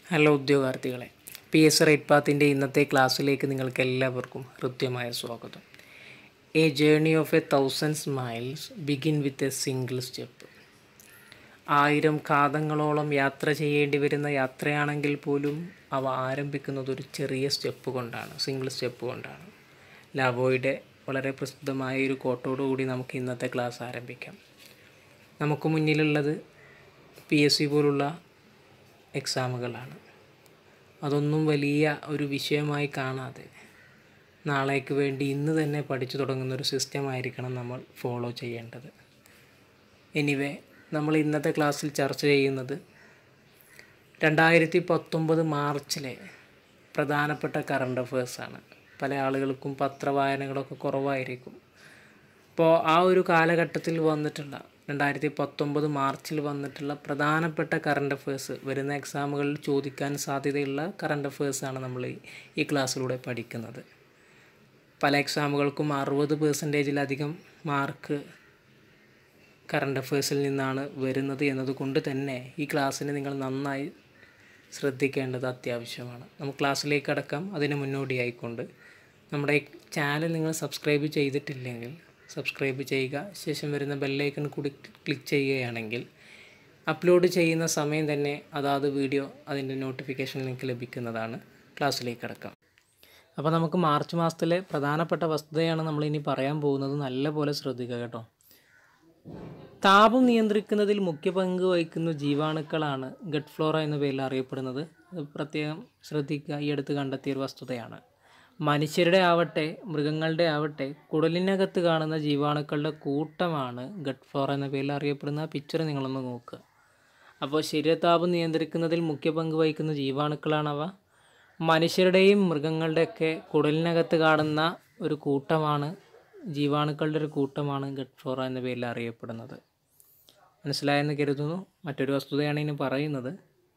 Hello ഉദ്യോഗാർത്ഥികളെ P S right പാത്തിൻ്റെ ഇന്നത്തെ ക്ലാസ്സിലേക്ക് നിങ്ങൾക്ക് എല്ലാവർക്കും ഹൃദ്യമായ സ്വാഗതം a journey of a thousands miles begin with a single step ആയിരം കാതങ്ങളോളം യാത്ര ചെയ്യേണ്ടി വരുന്ന യാത്രയാണെങ്കിൽ പോലും അവ ആരംഭിക്കുന്നത് ഒരു ചെറിയ സ്റ്റെപ്പ് കൊണ്ടാണ് സിംഗിൾ സ്റ്റെപ്പ് കൊണ്ടാണ് ലാബോയുടെ വളരെ പ്രസിദ്ധമായ ഒരു കോട്ടോടുകൂടി നമുക്ക് ഇന്നത്തെ ക്ലാസ് ആരംഭിക്കാം നമുക്ക് മുന്നിലുള്ളത് പി എസ് സി പോലുള്ള എക്സാമുകളാണ് അതൊന്നും വലിയ ഒരു വിഷയമായി കാണാതെ നാളേക്ക് വേണ്ടി ഇന്ന് തന്നെ പഠിച്ചു തുടങ്ങുന്ന ഒരു സിസ്റ്റം ആയിരിക്കണം നമ്മൾ ഫോളോ ചെയ്യേണ്ടത് എനിവേ നമ്മൾ ഇന്നത്തെ ക്ലാസ്സിൽ ചർച്ച ചെയ്യുന്നത് രണ്ടായിരത്തി പത്തൊമ്പത് മാർച്ചിലെ പ്രധാനപ്പെട്ട കറണ്ട് അഫേഴ്സാണ് പല ആളുകൾക്കും പത്രവായനകളൊക്കെ കുറവായിരിക്കും അപ്പോൾ ആ ഒരു കാലഘട്ടത്തിൽ വന്നിട്ടുള്ള രണ്ടായിരത്തി പത്തൊമ്പത് മാർച്ചിൽ വന്നിട്ടുള്ള പ്രധാനപ്പെട്ട കറണ്ട് അഫേഴ്സ് വരുന്ന എക്സാമുകളിൽ ചോദിക്കാൻ സാധ്യതയുള്ള കറണ്ട് അഫേഴ്സാണ് നമ്മൾ ഈ- ഈ ക്ലാസ്സിലൂടെ പഠിക്കുന്നത് പല എക്സാമുകൾക്കും അറുപത് പേഴ്സൻറ്റേജിലധികം മാർക്ക് കറണ്ട് അഫേഴ്സിൽ നിന്നാണ് വരുന്നത് എന്നതുകൊണ്ട് തന്നെ ഈ ക്ലാസ്സിന് നിങ്ങൾ നന്നായി ശ്രദ്ധിക്കേണ്ടത് അത്യാവശ്യമാണ് നമുക്ക് ക്ലാസ്സിലേക്ക് അടക്കാം അതിന് മുന്നോടിയായിക്കൊണ്ട് നമ്മുടെ ഈ ചാനൽ നിങ്ങൾ സബ്സ്ക്രൈബ് ചെയ്തിട്ടില്ലെങ്കിൽ സബ്സ്ക്രൈബ് ചെയ്യുക ശേഷം വരുന്ന ബെല്ലൈക്കൺ കൂടി ക്ലിക്ക് ചെയ്യുകയാണെങ്കിൽ അപ്ലോഡ് ചെയ്യുന്ന സമയം തന്നെ അതാത് വീഡിയോ അതിൻ്റെ നോട്ടിഫിക്കേഷൻ നിങ്ങൾക്ക് ലഭിക്കുന്നതാണ് ക്ലാസ്സിലേക്ക് അടക്കാം അപ്പോൾ നമുക്ക് മാർച്ച് മാസത്തിലെ പ്രധാനപ്പെട്ട വസ്തുതയാണ് നമ്മൾ ഇനി പറയാൻ പോകുന്നത് നല്ലപോലെ ശ്രദ്ധിക്കുക കേട്ടോ താപം നിയന്ത്രിക്കുന്നതിൽ മുഖ്യ പങ്ക് വഹിക്കുന്ന ജീവാണുക്കളാണ് ഗട്ട് ഫ്ലോറ എന്ന പേരിൽ അറിയപ്പെടുന്നത് അത് പ്രത്യേകം ശ്രദ്ധിക്കുക ഈ അടുത്ത് കണ്ടെത്തിയ ഒരു വസ്തുതയാണ് മനുഷ്യരുടെ ആവട്ടെ മൃഗങ്ങളുടെ ആവട്ടെ കുടലിനകത്ത് കാണുന്ന ജീവാണുക്കളുടെ കൂട്ടമാണ് ഗട്ട് ഫ്ലോറ എന്ന പേരിൽ അറിയപ്പെടുന്ന ആ പിക്ചർ നിങ്ങളൊന്ന് നോക്കുക അപ്പോൾ ശരീരതാപം നിയന്ത്രിക്കുന്നതിൽ മുഖ്യ പങ്ക് വഹിക്കുന്ന ജീവാണുക്കളാണവ മനുഷ്യരുടെയും മൃഗങ്ങളുടെയൊക്കെ കുടലിനകത്ത് കാണുന്ന ഒരു കൂട്ടമാണ് ജീവാണുക്കളുടെ ഒരു കൂട്ടമാണ് ഗട്ട് ഫ്ലോറ എന്ന പേരിൽ അറിയപ്പെടുന്നത് മനസ്സിലായെന്ന് കരുതുന്നു മറ്റൊരു വസ്തുതയാണ് ഇനി പറയുന്നത്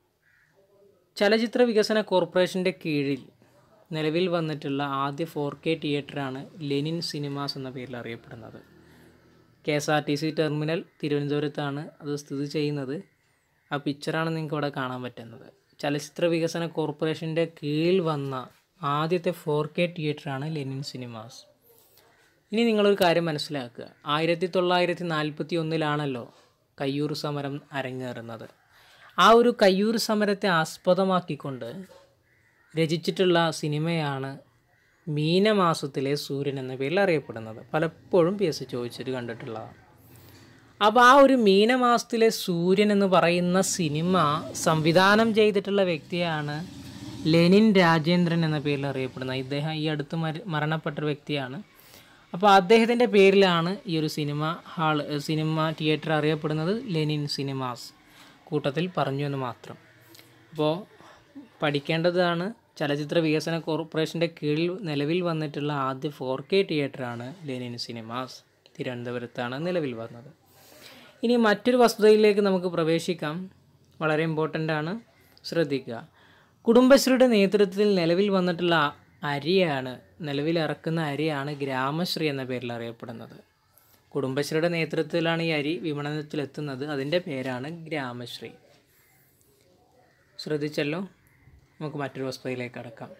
ചലച്ചിത്ര വികസന കോർപ്പറേഷൻ്റെ കീഴിൽ നിലവിൽ വന്നിട്ടുള്ള ആദ്യ ഫോർ കെ തിയേറ്ററാണ് ലെനിൻ സിനിമാസ് എന്ന പേരിൽ അറിയപ്പെടുന്നത് K S R T C terminal തിരുവനന്തപുരത്താണ് അത് സ്ഥിതി ചെയ്യുന്നത് ആ പിക്ചറാണ് നിങ്ങൾക്ക് ഇവിടെ കാണാൻ പറ്റുന്നത് ചലച്ചിത്ര വികസന കോർപ്പറേഷൻ്റെ കീഴിൽ വന്ന ആദ്യത്തെ ഫോർ കെ തിയേറ്ററാണ് ലെനിൻ സിനിമാസ് ഇനി നിങ്ങളൊരു കാര്യം മനസ്സിലാക്കുക ആയിരത്തി തൊള്ളായിരത്തി നാൽപ്പത്തി ഒന്നിലാണല്ലോ കയ്യൂർ സമരം അരങ്ങേറുന്നത് ആ ഒരു കയ്യൂർ സമരത്തെ ആസ്പദമാക്കിക്കൊണ്ട് രചിച്ചിട്ടുള്ള സിനിമയാണ് മീനമാസത്തിലെ സൂര്യൻ എന്ന പേരിൽ അറിയപ്പെടുന്നത് പലപ്പോഴും പി എസ് ചോദിച്ചിട്ട് കണ്ടിട്ടുള്ളതാണ് അപ്പോൾ ആ ഒരു മീനമാസത്തിലെ സൂര്യൻ എന്ന് പറയുന്ന സിനിമ സംവിധാനം ചെയ്തിട്ടുള്ള വ്യക്തിയാണ് ലെനിൻ രാജേന്ദ്രൻ എന്ന പേരിൽ അറിയപ്പെടുന്നത് ഇദ്ദേഹം ഈ അടുത്ത് മര മരണപ്പെട്ട ഒരു വ്യക്തിയാണ് അപ്പോൾ അദ്ദേഹത്തിൻ്റെ പേരിലാണ് ഈ ഒരു സിനിമ ഹാൾ സിനിമ തിയേറ്റർ അറിയപ്പെടുന്നത് ലെനിൻ സിനിമാസ് കൂട്ടത്തിൽ പറഞ്ഞു എന്ന് മാത്രം അപ്പോൾ പഠിക്കേണ്ടതാണ് ചലച്ചിത്ര വികസന കോർപ്പറേഷൻ്റെ കീഴിൽ നിലവിൽ വന്നിട്ടുള്ള ആദ്യ ഫോർ കെ തിയേറ്ററാണ് ലെനിൻ സിനിമാസ് തിരുവനന്തപുരത്താണ് നിലവിൽ വന്നത് ഇനി മറ്റൊരു വസ്തുതയിലേക്ക് നമുക്ക് പ്രവേശിക്കാം വളരെ ഇമ്പോർട്ടൻ്റ് ആണ് ശ്രദ്ധിക്കുക കുടുംബശ്രീയുടെ നേതൃത്വത്തിൽ നിലവിൽ വന്നിട്ടുള്ള അരിയാണ് നിലവിൽ ഇറക്കുന്ന അരിയാണ് ഗ്രാമശ്രീ എന്ന പേരിൽ അറിയപ്പെടുന്നത് കുടുംബശ്രീയുടെ നേതൃത്വത്തിലാണ് ഈ അരി വിപണനത്തിലെത്തുന്നത് അതിൻ്റെ പേരാണ് ഗ്രാമശ്രീ ശ്രദ്ധിച്ചല്ലോ നമുക്ക് മറ്റൊരു വസ്തുതയിലേക്ക് കടക്കാം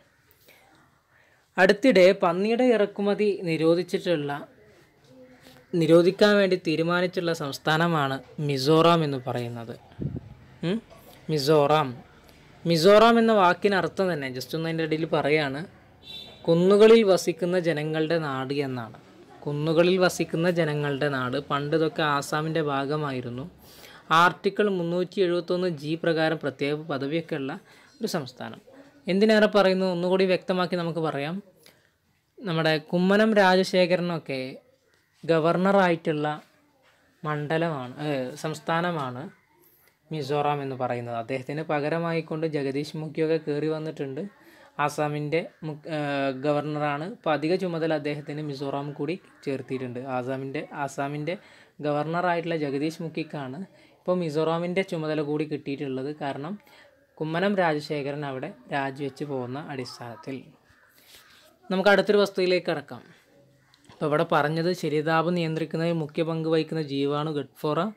അടുത്തിടെ പന്നിയുടെ ഇറക്കുമതി നിരോധിച്ചിട്ടുള്ള നിരോധിക്കാൻ വേണ്ടി തീരുമാനിച്ചുള്ള സംസ്ഥാനമാണ് മിസോറാം എന്ന് പറയുന്നത് ഉം? മിസോറാം മിസോറാം എന്ന വാക്കിന് അർത്ഥം തന്നെ ജസ്റ്റ് ഒന്ന് അതിൻ്റെ ഇടയിൽ പറയാണ് കുന്നുകളിൽ വസിക്കുന്ന ജനങ്ങളുടെ നാട് എന്നാണ് കുന്നുകളിൽ വസിക്കുന്ന ജനങ്ങളുടെ നാട് പണ്ട് ഇതൊക്കെ ആസാമിൻ്റെ ഭാഗമായിരുന്നു ആർട്ടിക്കിൾ മുന്നൂറ്റി എഴുപത്തൊന്ന് ജി പ്രകാരം പ്രത്യേക പദവിയൊക്കെ ഉള്ള ഒരു സംസ്ഥാനം എന്തിനേറെ പറയുന്നു ഒന്നുകൂടി വ്യക്തമാക്കി നമുക്ക് പറയാം നമ്മുടെ കുമ്മനം രാജശേഖരനൊക്കെ ഗവർണറായിട്ടുള്ള മണ്ഡലമാണ് ഏഹ്, സംസ്ഥാനമാണ് മിസോറാം എന്ന് പറയുന്നത് അദ്ദേഹത്തിന് പകരമായിക്കൊണ്ട് ജഗദീഷ് മുഖിയൊക്കെ കയറി വന്നിട്ടുണ്ട് ആസാമിൻ്റെ മു- ഏഹ്, ഗവർണറാണ് ഇപ്പോൾ അധിക ചുമതല അദ്ദേഹത്തിന് മിസോറാം കൂടി ചേർത്തിയിട്ടുണ്ട് ആസാമിൻ്റെ ആസാമിൻ്റെ ഗവർണറായിട്ടുള്ള ജഗദീഷ് മുഖിക്കാണ് ഇപ്പോൾ മിസോറാമിൻ്റെ ചുമതല കൂടി കിട്ടിയിട്ടുള്ളത് കാരണം കുമ്മനം രാജശേഖരൻ അവിടെ രാജിവെച്ച് പോകുന്ന അടിസ്ഥാനത്തിൽ നമുക്ക് അടുത്തൊരു വസ്തുവിലേക്ക് കടക്കാം അപ്പോൾ ഇവിടെ പറഞ്ഞത് ശരീരതാപം നിയന്ത്രിക്കുന്നതിൽ മുഖ്യ പങ്ക് വഹിക്കുന്ന ജീവാണു ഗഡ്ഫോറ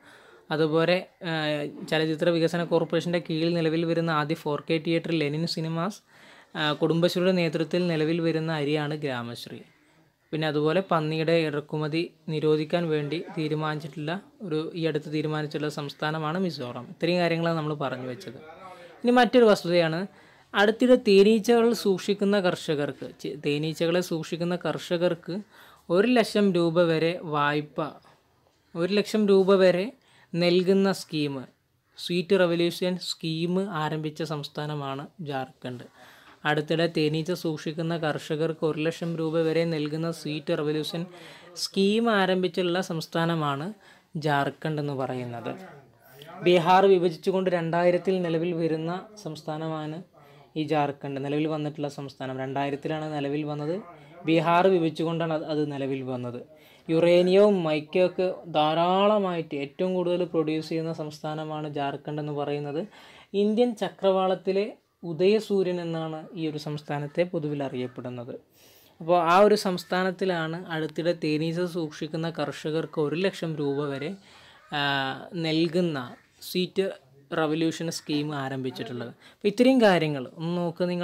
അതുപോലെ ആ, ചലച്ചിത്ര വികസന കോർപ്പറേഷൻ്റെ കീഴിൽ നിലവിൽ വരുന്ന ആദ്യ four K theatre Lenin cinemas ആ, കുടുംബശ്രീയുടെ നേതൃത്വത്തിൽ നിലവിൽ വരുന്ന അരിയാണ് ഗ്രാമശ്രീ പിന്നെ അതുപോലെ പന്നിയുടെ ഇറക്കുമതി നിരോധിക്കാൻ വേണ്ടി തീരുമാനിച്ചിട്ടുള്ള ഒരു ഈ അടുത്ത് തീരുമാനിച്ചിട്ടുള്ള സംസ്ഥാനമാണ് മിസോറാം ഇത്രയും കാര്യങ്ങളാണ് നമ്മൾ പറഞ്ഞു വെച്ചത് ഇനി മറ്റൊരു വസ്തുതയാണ് അടുത്തിടെ തേനീച്ചകൾ സൂക്ഷിക്കുന്ന കർഷകർക്ക് ചെ- തേനീച്ചകളെ സൂക്ഷിക്കുന്ന കർഷകർക്ക് ഒരു ലക്ഷം രൂപ വരെ വായ്പ ഒരു ലക്ഷം രൂപ വരെ നൽകുന്ന സ്കീം സ്വീറ്റ് റവല്യൂഷൻ സ്കീം ആരംഭിച്ച സംസ്ഥാനമാണ് ജാർഖണ്ഡ് അടുത്തിടെ തേനീച്ച സൂക്ഷിക്കുന്ന കർഷകർക്ക് ഒരു ലക്ഷം രൂപ വരെ നൽകുന്ന സ്വീറ്റ് റവല്യൂഷൻ സ്കീം ആരംഭിച്ചുള്ള സംസ്ഥാനമാണ് ജാർഖണ്ഡ് എന്ന് പറയുന്നത് ബീഹാർ വിഭജിച്ചുകൊണ്ട് രണ്ടായിരത്തിൽ നിലവിൽ വരുന്ന സംസ്ഥാനമാണ് ഈ ജാർഖണ്ഡ് നിലവിൽ വന്നിട്ടുള്ള സംസ്ഥാനം രണ്ടായിരത്തിലാണ് നിലവിൽ വന്നത് ബീഹാർ വിഭജിച്ചുകൊണ്ടാണ് അത് അത് നിലവിൽ വന്നത് യുറേനിയവും മൈക്കൊക്കെ ധാരാളമായിട്ട് ഏറ്റവും കൂടുതൽ പ്രൊഡ്യൂസ് ചെയ്യുന്ന സംസ്ഥാനമാണ് ജാർഖണ്ഡ് എന്ന് പറയുന്നത് ഇന്ത്യൻ ചക്രവാളത്തിലെ ഉദയസൂര്യൻ എന്നാണ് ഈ ഒരു സംസ്ഥാനത്തെ പൊതുവിൽ അറിയപ്പെടുന്നത് അപ്പോൾ ആ ഒരു സംസ്ഥാനത്തിലാണ് അടുത്തിടെ തേനീച്ച സൂക്ഷിക്കുന്ന കർഷകർക്ക് ഒരു ലക്ഷം രൂപ വരെ ആ, നൽകുന്ന സ്വീറ്റ് റവല്യൂഷൻ സ്കീം ആരംഭിച്ചിട്ടുള്ളത് അപ്പോൾ ഇത്രയും കാര്യങ്ങൾ ഒന്ന് നോക്കുക നിങ്ങൾ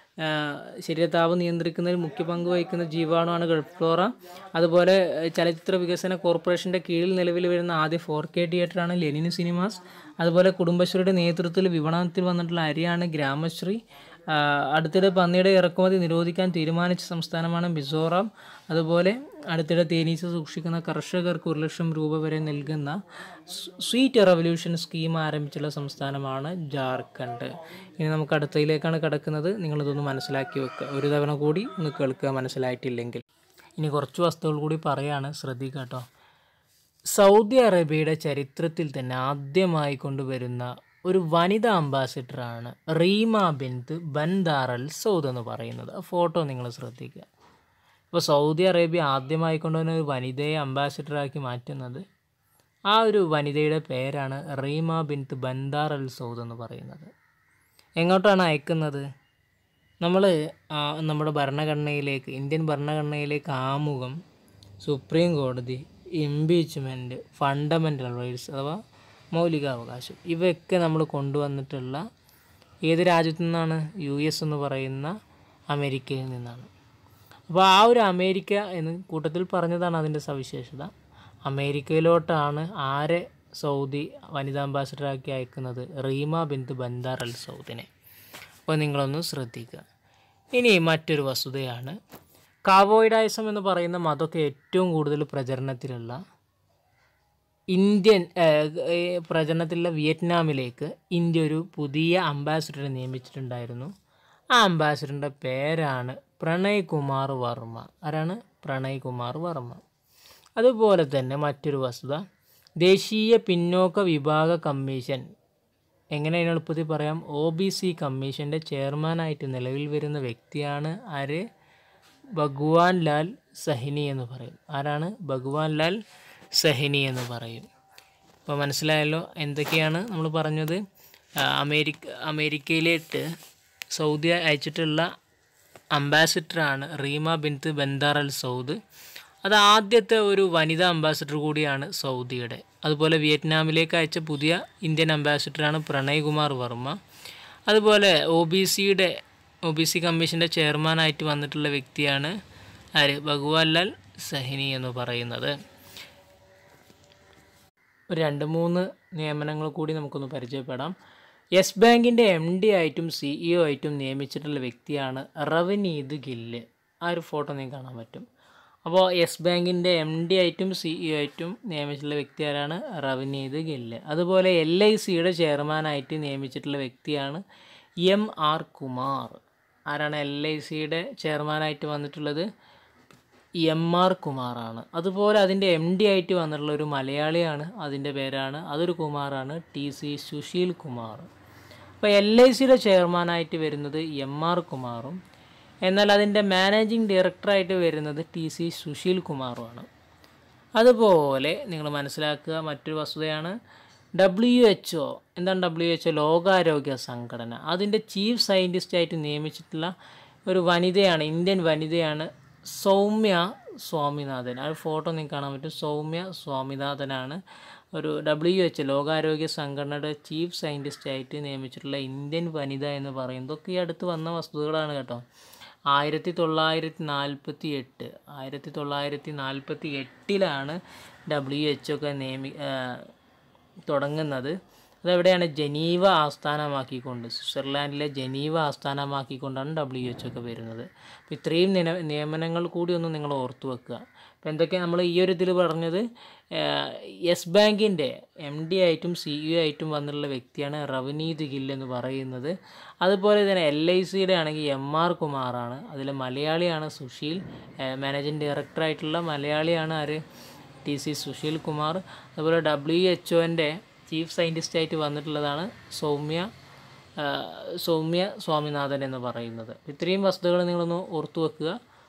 ശരീരതാപം നിയന്ത്രിക്കുന്നതിൽ മുഖ്യ പങ്ക് വഹിക്കുന്ന ജീവാണുവാണ് ഗൾഫ് ഫ്ലോറ അതുപോലെ ഏഹ്, ചലച്ചിത്ര വികസന കോർപ്പറേഷൻ്റെ കീഴിൽ നിലവിൽ വരുന്ന ആദ്യ ഫോർ കെ തിയേറ്ററാണ് ലെനിൻ സിനിമാസ് അതുപോലെ കുടുംബശ്രീയുടെ നേതൃത്വത്തിൽ വിപണനത്തിൽ വന്നിട്ടുള്ള അരിയാണ് ഗ്രാമശ്രീ ആ, അടുത്തിടെ പന്നിയുടെ ഇറക്കുമതി നിരോധിക്കാൻ തീരുമാനിച്ച സംസ്ഥാനമാണ് മിസോറാം അതുപോലെ അടുത്തിടെ തേനീച്ച സൂക്ഷിക്കുന്ന കർഷകർക്ക് ഒരു ലക്ഷം രൂപ വരെ നൽകുന്ന സ് സ്വീറ്റ് റവല്യൂഷൻ സ്കീം ആരംഭിച്ചുള്ള സംസ്ഥാനമാണ് ജാർഖണ്ഡ് ഇനി നമുക്ക് അടുത്തയിലേക്കാണ് കിടക്കുന്നത് നിങ്ങളിതൊന്ന് മനസ്സിലാക്കി വെക്കുക ഒരു തവണ കൂടി ഒന്ന് കേൾക്കുക മനസ്സിലായിട്ടില്ലെങ്കിൽ ഇനി കുറച്ച് വസ്തുക്കൾ കൂടി പറയാണ് ശ്രദ്ധിക്കുക കേട്ടോ സൗദി അറേബ്യയുടെ ചരിത്രത്തിൽ തന്നെ ആദ്യമായി കൊണ്ടുവരുന്ന ഒരു വനിതാ അംബാസിഡറാണ് Reema bint Bandar Al Saud എന്ന് പറയുന്നത് ആ ഫോട്ടോ നിങ്ങൾ ശ്രദ്ധിക്കുക ഇപ്പോൾ സൗദി അറേബ്യ ആദ്യമായി കൊണ്ടുവന്ന ഒരു വനിതയെ അംബാസിഡറാക്കി മാറ്റുന്നത് ആ ഒരു വനിതയുടെ പേരാണ് Reema bint Bandar Al Saud എന്ന് പറയുന്നത് എങ്ങോട്ടാണ് അയക്കുന്നത് നമ്മൾ നമ്മുടെ ഭരണഘടനയിലേക്ക് ഇന്ത്യൻ ഭരണഘടനയിലേക്ക് ആമുഖം സുപ്രീം കോടതി ഇംപീച്ച്മെൻറ്റ് ഫണ്ടമെൻ്റൽ റൈറ്റ്സ് അഥവാ മൗലികാവകാശം ഇവയൊക്കെ നമ്മൾ കൊണ്ടുവന്നിട്ടുള്ള ഏത് രാജ്യത്തു നിന്നാണ് യു എസ് എന്ന് പറയുന്ന അമേരിക്കയിൽ നിന്നാണ് അപ്പോൾ ആ ഒരു അമേരിക്ക എന്ന് കൂട്ടത്തിൽ പറഞ്ഞതാണ് അതിൻ്റെ സവിശേഷത അമേരിക്കയിലോട്ടാണ് ആരെ സൗദി വനിതാ അംബാസിഡറാക്കി അയക്കുന്നത് റീമ ബിന്ത് ബന്ദാർ അൽ സൗദിനെ അപ്പോൾ നിങ്ങളൊന്ന് ശ്രദ്ധിക്കുക ഇനി മറ്റൊരു വസ്തുതയാണ് കാവോയിഡായിസം എന്ന് പറയുന്ന മതമൊക്കെ ഏറ്റവും കൂടുതൽ പ്രചരണത്തിലുള്ള ഇന്ത്യൻ ഏഹ്, ഏഹ്, പ്രചരണത്തിലുള്ള വിയറ്റ്നാമിലേക്ക് ഇന്ത്യ ഒരു പുതിയ അംബാസിഡറെ നിയമിച്ചിട്ടുണ്ടായിരുന്നു ആ അംബാസിഡറിൻ്റെ പേരാണ് പ്രണയ് കുമാർ വർമ്മ ആരാണ് പ്രണയ് കുമാർ വർമ്മ അതുപോലെ തന്നെ മറ്റൊരു വസ്തുത ദേശീയ പിന്നോക്ക വിഭാഗ കമ്മീഷൻ എങ്ങനെ അതിന് എളുപ്പത്തിൽ പറയാം ഒ ബി സി കമ്മീഷൻ്റെ ചെയർമാനായിട്ട് നിലവിൽ വരുന്ന വ്യക്തിയാണ് ആര് ഭഗവാൻ ലാൽ സഹിനി എന്ന് പറയും ആരാണ് ഭഗവാൻ ലാൽ സഹിനി എന്ന് പറയും അപ്പോൾ മനസ്സിലായല്ലോ എന്തൊക്കെയാണ് നമ്മൾ പറഞ്ഞത് ആ, അമേരിക്ക അമേരിക്കയിലേക്ക് സൗദി അയച്ചിട്ടുള്ള അംബാസിഡറാണ് Reema bint Bandar Al Saud അത് ആദ്യത്തെ ഒരു വനിതാ അംബാസിഡർ കൂടിയാണ് സൗദിയുടെ അതുപോലെ വിയറ്റ്നാമിലേക്ക് അയച്ച പുതിയ ഇന്ത്യൻ അംബാസിഡറാണ് പ്രണയ് കുമാർ വർമ്മ അതുപോലെ ഒ ബി സിയുടെ ഒ ബി സി കമ്മീഷൻ്റെ ചെയർമാനായിട്ട് വന്നിട്ടുള്ള വ്യക്തിയാണ് ആര് ഭഗവാൻ ലാൽ സഹിനി എന്ന് പറയുന്നത് ഒരു രണ്ട് മൂന്ന് നിയമനങ്ങൾ കൂടി നമുക്കൊന്ന് പരിചയപ്പെടാം യെസ് ബാങ്കിൻ്റെ എം ഡി ആയിട്ടും സിഇഒ ആയിട്ടും നിയമിച്ചിട്ടുള്ള വ്യക്തിയാണ് റവനീത് ഗില്ല് ആ ഒരു ഫോട്ടോ നിങ്ങൾക്ക് കാണാൻ പറ്റും അപ്പോൾ യെസ് ബാങ്കിൻ്റെ എം ഡി ആയിട്ടും സിഇഒ ആയിട്ടും നിയമിച്ചിട്ടുള്ള വ്യക്തി ആരാണ് റവനീത് ഗില്ല് അതുപോലെ എൽ ഐ സിയുടെ ചെയർമാനായിട്ട് നിയമിച്ചിട്ടുള്ള വ്യക്തിയാണ് എം ആർ കുമാർ ആരാണ് എൽ ഐ സിയുടെ ചെയർമാനായിട്ട് വന്നിട്ടുള്ളത് എം ആർ കുമാറാണ് അതുപോലെ അതിൻ്റെ എം ഡി ആയിട്ട് വന്നിട്ടുള്ള ഒരു മലയാളിയാണ് അതിൻ്റെ പേരാണ് അതൊരു കുമാറാണ് ടി സി സുശീൽ കുമാർ അപ്പോൾ എൽ ഐ സിയുടെ ചെയർമാനായിട്ട് വരുന്നത് എം ആർ കുമാറും എന്നാൽ അതിൻ്റെ മാനേജിങ് ഡയറക്ടറായിട്ട് വരുന്നത് ടി സി സുശീൽ കുമാറുമാണ് അതുപോലെ നിങ്ങൾ മനസ്സിലാക്കുക മറ്റൊരു വസ്തുതയാണ് ഡബ്ല്യു എച്ച് ഒ എന്താണ് ഡബ്ല്യു എച്ച് ഒ ലോകാരോഗ്യ സംഘടന അതിൻ്റെ ചീഫ് സയൻറ്റിസ്റ്റായിട്ട് നിയമിച്ചിട്ടുള്ള ഒരു വനിതയാണ് ഇന്ത്യൻ വനിതയാണ് സൗമ്യ സ്വാമിനാഥൻ ആ ഒരു ഫോട്ടോ നിങ്ങൾക്ക് കാണാൻ പറ്റും സൗമ്യ സ്വാമിനാഥനാണ് ഒരു ഡബ്ല്യു എച്ച് ലോകാരോഗ്യ സംഘടനയുടെ ചീഫ് സയൻറ്റിസ്റ്റ് ആയിട്ട് നിയമിച്ചിട്ടുള്ള ഇന്ത്യൻ വനിത എന്ന് പറയുന്നതൊക്കെ ഈ അടുത്ത് വന്ന വസ്തുതകളാണ് കേട്ടോ ആയിരത്തി തൊള്ളായിരത്തി നാൽപ്പത്തി എട്ട് ആയിരത്തി തൊള്ളായിരത്തി നാൽപ്പത്തി എട്ടിലാണ് ഡബ്ല്യു എച്ച് ഒക്കെ നിയമി ആ, തുടങ്ങുന്നത് അതെവിടെയാണ് ജനീവ ആസ്ഥാനമാക്കിക്കൊണ്ട് സ്വിറ്റ്സർലാൻഡിലെ ജനീവ ആസ്ഥാനമാക്കിക്കൊണ്ടാണ് ഡബ്ല്യു എച്ച് ഒക്കെ വരുന്നത് അപ്പോൾ ഇത്രയും നിന നിയമനങ്ങൾ കൂടി ഒന്ന് നിങ്ങൾ ഓർത്തു വെക്കുക അപ്പോൾ എന്തൊക്കെ നമ്മൾ ഈ ഒരു ഇതിൽ പറഞ്ഞത് യെസ് ബാങ്കിൻ്റെ എം ഡി ആയിട്ടും സി ഇ ആയിട്ടും വന്നിട്ടുള്ള വ്യക്തിയാണ് റവനീത് ഗിൽ എന്ന് പറയുന്നത് അതുപോലെ തന്നെ എൽ ഐ സിയുടെ ആണെങ്കിൽ എം ആർ കുമാറാണ് അതിൽ മലയാളിയാണ് സുശീൽ മാനേജിങ് ഡയറക്ടറായിട്ടുള്ള മലയാളിയാണ് ആര് ടി സി സുശീൽ കുമാർ അതുപോലെ ഡബ്ല്യു എച്ച് ഒൻ്റെ ചീഫ് സയൻറ്റിസ്റ്റ് ആയിട്ട് വന്നിട്ടുള്ളതാണ് സൗമ്യ ആ, സൗമ്യ സ്വാമിനാഥൻ എന്ന് പറയുന്നത് ഇത്രയും വസ്തുതകൾ നിങ്ങളൊന്ന് ഓർത്തു വെക്കുക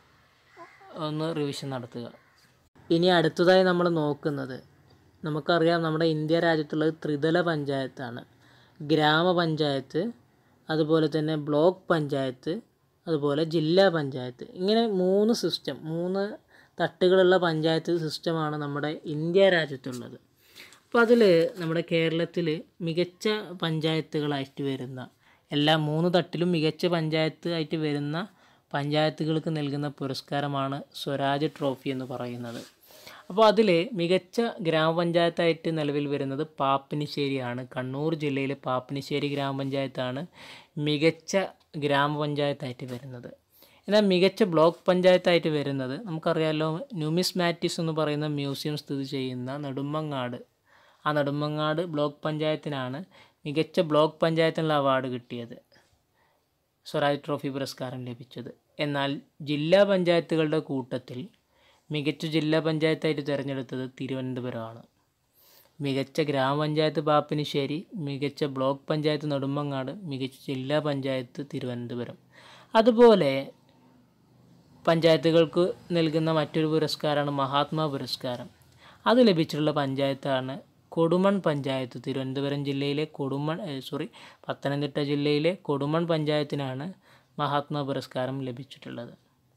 ഒന്ന് റിവിഷൻ നടത്തുക ഇനി അടുത്തതായി നമ്മൾ നോക്കുന്നത് നമുക്കറിയാം നമ്മുടെ ഇന്ത്യ രാജ്യത്തുള്ളത് ത്രിതല പഞ്ചായത്താണ് ഗ്രാമപഞ്ചായത്ത് അതുപോലെ തന്നെ ബ്ലോക്ക് പഞ്ചായത്ത് അതുപോലെ ജില്ലാ പഞ്ചായത്ത് ഇങ്ങനെ മൂന്ന് സിസ്റ്റം മൂന്ന് തട്ടുകളുള്ള പഞ്ചായത്ത് സിസ്റ്റമാണ് നമ്മുടെ ഇന്ത്യ രാജ്യത്തുള്ളത് അപ്പോൾ അതിൽ നമ്മുടെ കേരളത്തിൽ മികച്ച പഞ്ചായത്തുകളായിട്ട് വരുന്ന എല്ലാ മൂന്ന് തട്ടിലും മികച്ച പഞ്ചായത്ത് ആയിട്ട് വരുന്ന പഞ്ചായത്തുകൾക്ക് നൽകുന്ന പുരസ്കാരമാണ് സ്വരാജ് ട്രോഫി എന്ന് പറയുന്നത് അപ്പോൾ അതിൽ മികച്ച ഗ്രാമപഞ്ചായത്തായിട്ട് നിലവിൽ വരുന്നത് പാപ്പിനിശ്ശേരിയാണ് കണ്ണൂർ ജില്ലയിലെ പാപ്പിനിശ്ശേരി ഗ്രാമപഞ്ചായത്താണ് മികച്ച ഗ്രാമപഞ്ചായത്തായിട്ട് വരുന്നത് എന്നാൽ മികച്ച ബ്ലോക്ക് പഞ്ചായത്തായിട്ട് വരുന്നത് നമുക്കറിയാമല്ലോ ന്യൂമിസ്മാറ്റിസ് എന്ന് പറയുന്ന മ്യൂസിയം സ്ഥിതി ചെയ്യുന്ന നെടുമങ്ങാട് ആ നെടുമങ്ങാട് ബ്ലോക്ക് പഞ്ചായത്തിനാണ് മികച്ച ബ്ലോക്ക് പഞ്ചായത്തിനുള്ള അവാർഡ് കിട്ടിയത് സ്വരാജ് ട്രോഫി പുരസ്കാരം ലഭിച്ചത് എന്നാൽ ജില്ലാ പഞ്ചായത്തുകളുടെ കൂട്ടത്തിൽ മികച്ച ജില്ലാ പഞ്ചായത്തായിട്ട് തിരഞ്ഞെടുത്തത് തിരുവനന്തപുരമാണ് മികച്ച ഗ്രാമപഞ്ചായത്ത് പാപ്പിനിശ്ശേരി മികച്ച ബ്ലോക്ക് പഞ്ചായത്ത് നെടുമങ്ങാട് മികച്ച ജില്ലാ പഞ്ചായത്ത് തിരുവനന്തപുരം അതുപോലെ പഞ്ചായത്തുകൾക്ക് നൽകുന്ന മറ്റൊരു പുരസ്കാരമാണ് മഹാത്മാ പുരസ്കാരം അത് ലഭിച്ചിട്ടുള്ള പഞ്ചായത്താണ് കൊടുമൺ പഞ്ചായത്ത് തിരുവനന്തപുരം ജില്ലയിലെ കൊടുമൺ സോറി പത്തനംതിട്ട ജില്ലയിലെ കൊടുമൺ പഞ്ചായത്തിനാണ് മഹാത്മാ പുരസ്കാരം ലഭിച്ചിട്ടുള്ളത്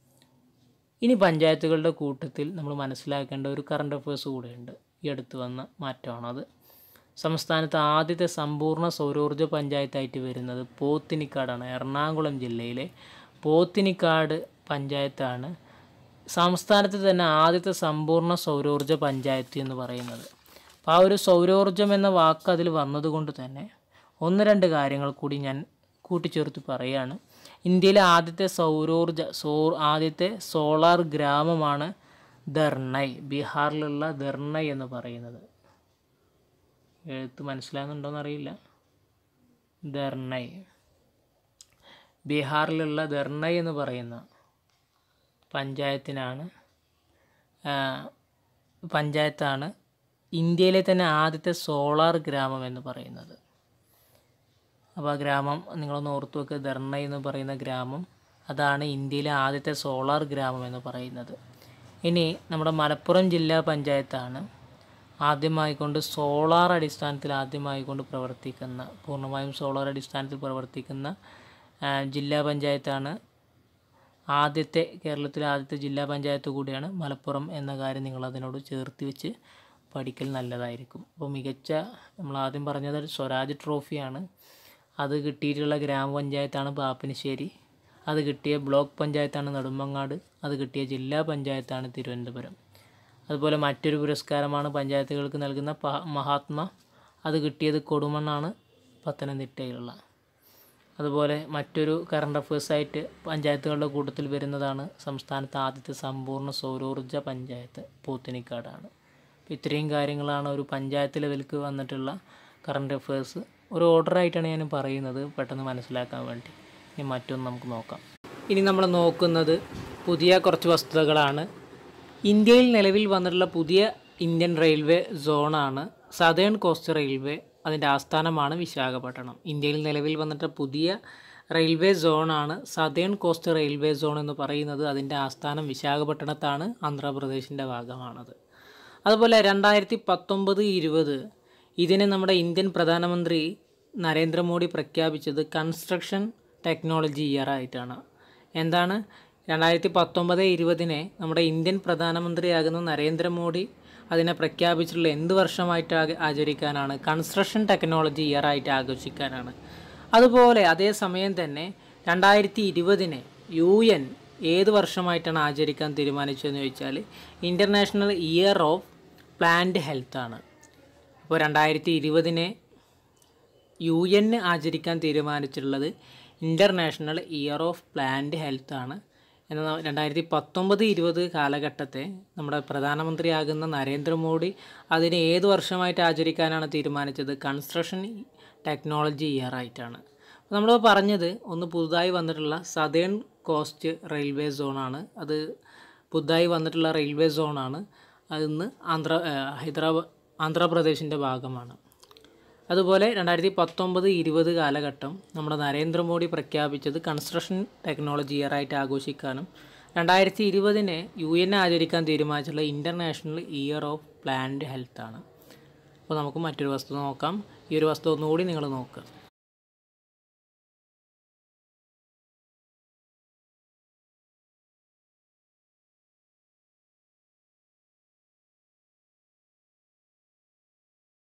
ഇനി പഞ്ചായത്തുകളുടെ കൂട്ടത്തിൽ നമ്മൾ മനസ്സിലാക്കേണ്ട ഒരു കറണ്ട് അഫയേഴ്സ് കൂടെയുണ്ട് ഈ അടുത്ത് വന്ന മാറ്റമാണത് സംസ്ഥാനത്ത് ആദ്യത്തെ സമ്പൂർണ്ണ സൗരോർജ്ജ പഞ്ചായത്തായിട്ട് വരുന്നത് പോത്തിനിക്കാടാണ് എറണാകുളം ജില്ലയിലെ പോത്തിനിക്കാട് പഞ്ചായത്താണ് സംസ്ഥാനത്ത് തന്നെ ആദ്യത്തെ സമ്പൂർണ്ണ സൗരോർജ്ജ പഞ്ചായത്ത് എന്ന് പറയുന്നത് അപ്പോൾ ആ ഒരു സൗരോർജ്ജം എന്ന വാക്ക് അതിൽ വന്നതുകൊണ്ട് തന്നെ ഒന്ന് രണ്ട് കാര്യങ്ങൾ കൂടി ഞാൻ കൂട്ടിച്ചേർത്ത് പറയുകയാണ് ഇന്ത്യയിലെ ആദ്യത്തെ സൗരോർജ്ജ സോ ആദ്യത്തെ സോളാർ ഗ്രാമമാണ് ദർണൈ ബീഹാറിലുള്ള ദർണൈ എന്ന് പറയുന്നത് എഴുത്ത് മനസ്സിലാകുന്നുണ്ടോയെന്ന് അറിയില്ല ദർണൈ ബീഹാറിലുള്ള ദർണൈ എന്ന് പറയുന്ന പഞ്ചായത്തിനാണ് ആ, പഞ്ചായത്താണ് ഇന്ത്യയിലെ തന്നെ ആദ്യത്തെ സോളാർ ഗ്രാമം എന്ന് പറയുന്നത് അപ്പോൾ ആ ഗ്രാമം നിങ്ങളൊന്ന് ഓർത്തു വെക്കുക ധർണ എന്ന് പറയുന്ന ഗ്രാമം അതാണ് ഇന്ത്യയിലെ ആദ്യത്തെ സോളാർ ഗ്രാമം എന്ന് പറയുന്നത് ഇനി നമ്മുടെ മലപ്പുറം ജില്ലാ പഞ്ചായത്താണ് ആദ്യമായിക്കൊണ്ട് സോളാർ അടിസ്ഥാനത്തിൽ ആദ്യമായിക്കൊണ്ട് പ്രവർത്തിക്കുന്ന പൂർണ്ണമായും സോളാർ അടിസ്ഥാനത്തിൽ പ്രവർത്തിക്കുന്ന ആ, ജില്ലാ പഞ്ചായത്താണ് ആദ്യത്തെ കേരളത്തിലെ ആദ്യത്തെ ജില്ലാ പഞ്ചായത്ത് കൂടിയാണ് മലപ്പുറം എന്ന കാര്യം നിങ്ങൾ അതിനോട് ചേർത്ത് വെച്ച് പഠിക്കൽ നല്ലതായിരിക്കും അപ്പോൾ മികച്ച നമ്മൾ ആദ്യം പറഞ്ഞത് ഒരു സ്വരാജ് ട്രോഫിയാണ് അത് കിട്ടിയിട്ടുള്ള ഗ്രാമപഞ്ചായത്താണ് പാപ്പിനിശ്ശേരി അത് കിട്ടിയ ബ്ലോക്ക് പഞ്ചായത്താണ് നെടുമങ്ങാട് അത് കിട്ടിയ ജില്ലാ പഞ്ചായത്താണ് തിരുവനന്തപുരം അതുപോലെ മറ്റൊരു പുരസ്കാരമാണ് പഞ്ചായത്തുകൾക്ക് നൽകുന്ന പ- മഹാത്മ അത് കിട്ടിയത് കൊടുമണ്ണാണ് പത്തനംതിട്ടയിലുള്ള അതുപോലെ മറ്റൊരു കറണ്ട് അഫയേഴ്സായിട്ട് പഞ്ചായത്തുകളുടെ കൂട്ടത്തിൽ വരുന്നതാണ് സംസ്ഥാനത്തെ ആദ്യത്തെ സമ്പൂർണ്ണ സൗരോർജ്ജ പഞ്ചായത്ത് പോത്തിനിക്കാടാണ് അപ്പോൾ ഇത്രയും കാര്യങ്ങളാണ് ഒരു പഞ്ചായത്ത് ലെവലിലേക്ക് വന്നിട്ടുള്ള കറണ്ട് അഫയേഴ്സ് ഒരു ഓർഡറായിട്ടാണ് ഞാൻ പറയുന്നത് പെട്ടെന്ന് മനസ്സിലാക്കാൻ വേണ്ടി ഇനി മറ്റൊന്ന് നമുക്ക് നോക്കാം ഇനി നമ്മൾ നോക്കുന്നത് പുതിയ കുറച്ച് വസ്തുതകളാണ് ഇന്ത്യയിൽ നിലവിൽ വന്നിട്ടുള്ള പുതിയ ഇന്ത്യൻ റെയിൽവേ സോണാണ് സതേൺ കോസ്റ്റ് റെയിൽവേ അതിൻ്റെ ആസ്ഥാനമാണ് വിശാഖപട്ടണം ഇന്ത്യയിൽ നിലവിൽ വന്നിട്ട് പുതിയ റെയിൽവേ സോണാണ് സതേൺ കോസ്റ്റ് റെയിൽവേ സോൺ എന്ന് പറയുന്നത് അതിൻ്റെ ആസ്ഥാനം വിശാഖപട്ടണത്താണ് ആന്ധ്രാപ്രദേശിൻ്റെ ഭാഗമാണത് അതുപോലെ രണ്ടായിരത്തി പത്തൊമ്പത് ഇരുപത് ഇതിനെ നമ്മുടെ ഇന്ത്യൻ പ്രധാനമന്ത്രി നരേന്ദ്രമോദി പ്രഖ്യാപിച്ചത് കൺസ്ട്രക്ഷൻ ടെക്നോളജി ഇയർ ആയിട്ടാണ് എന്താണ് രണ്ടായിരത്തി പത്തൊമ്പത് ഇരുപതിനെ നമ്മുടെ ഇന്ത്യൻ പ്രധാനമന്ത്രിയാകുന്ന നരേന്ദ്രമോദി അതിനെ പ്രഖ്യാപിച്ചിട്ടുള്ള എന്ത് വർഷമായിട്ട് ആ- ആചരിക്കാനാണ് കൺസ്ട്രക്ഷൻ ടെക്നോളജി ഇയർ ആയിട്ട് ആഘോഷിക്കാനാണ് അതുപോലെ അതേ സമയം തന്നെ രണ്ടായിരത്തി ഇരുപതിനെ യു എൻ ഏത് വർഷമായിട്ടാണ് ആചരിക്കാൻ തീരുമാനിച്ചതെന്ന് ചോദിച്ചാൽ international year of plant health ആണ് അപ്പോൾ രണ്ടായിരത്തി ഇരുപതിനെ യു എൻ ആചരിക്കാൻ തീരുമാനിച്ചിട്ടുള്ളത് international year of plant health ആണ് എന്നാൽ രണ്ടായിരത്തി പത്തൊമ്പത് ഇരുപത് കാലഘട്ടത്തെ നമ്മുടെ പ്രധാനമന്ത്രിയാകുന്ന നരേന്ദ്രമോദി അതിനെ ഏത് വർഷമായിട്ട് ആചരിക്കാനാണ് തീരുമാനിച്ചത് കൺസ്ട്രക്ഷൻ ടെക്നോളജി ഇയർ ആയിട്ടാണ് അപ്പോൾ നമ്മൾ പറഞ്ഞത് ഒന്ന് പുതുതായി വന്നിട്ടുള്ള സതേൺ കോസ്റ്റ് റെയിൽവേ സോണാണ് അത് പുതുതായി വന്നിട്ടുള്ള റെയിൽവേ സോണാണ് അതിന്ന് ആന്ധ്ര ഏഹ് ഹൈദരാബാദ് ആന്ധ്രാപ്രദേശിൻ്റെ ഭാഗമാണ് അതുപോലെ രണ്ടായിരത്തി പത്തൊമ്പത് ഇരുപത് കാലഘട്ടം നമ്മുടെ നരേന്ദ്രമോദി പ്രഖ്യാപിച്ചത് കൺസ്ട്രക്ഷൻ ടെക്നോളജി ഇയർ ആയിട്ട് ആഘോഷിക്കാനും രണ്ടായിരത്തി ഇരുപതിനെ യു എൻ ആചരിക്കാൻ തീരുമാനിച്ചുള്ള international year of plant health ആണ് അപ്പോൾ നമുക്ക് മറ്റൊരു വസ്തു നോക്കാം ഈ ഒരു വസ്തു ഒന്നുകൂടി നിങ്ങൾ നോക്കുക